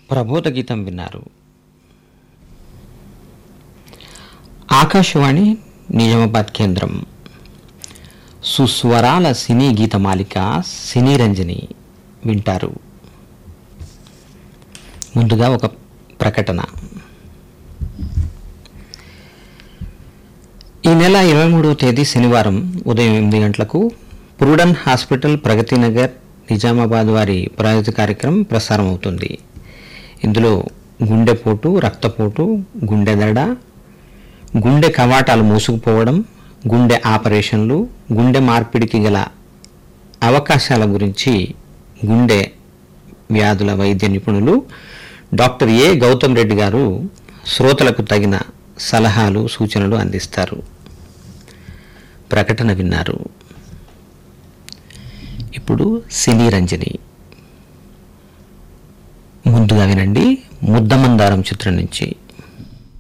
ప్రబోధ గీతం విన్నారు ఆకాశవాణి నిజామాబాద్ కేంద్రం సుస్వరాల సినీ గీతమాలిక సినీ రంజని వింటారు ముందుగా ఒక ప్రకటన ఈ నెల ఇరవై మూడవ తేదీ శనివారం ఉదయం ఎనిమిది గంటలకు పురుడన్ హాస్పిటల్ ప్రగతి నగర్ నిజామాబాద్ వారి ప్రాయోజిత కార్యక్రమం ప్రసారం అవుతుంది ఇందులో గుండెపోటు రక్తపోటు గుండె దడ గుండె కవాటాలు మూసుకుపోవడం గుండె ఆపరేషన్లు గుండె మార్పిడికి గల అవకాశాల గురించి గుండె వ్యాధుల వైద్య నిపుణులు డాక్టర్ ఏ గౌతమ్ రెడ్డి గారు శ్రోతలకు తగిన సలహాలు సూచనలు అందిస్తారు ప్రకటన విన్నారు ఇప్పుడు సినీ రంజని ముందుగా వినండి ముద్దమందారం చిత్రం నుంచి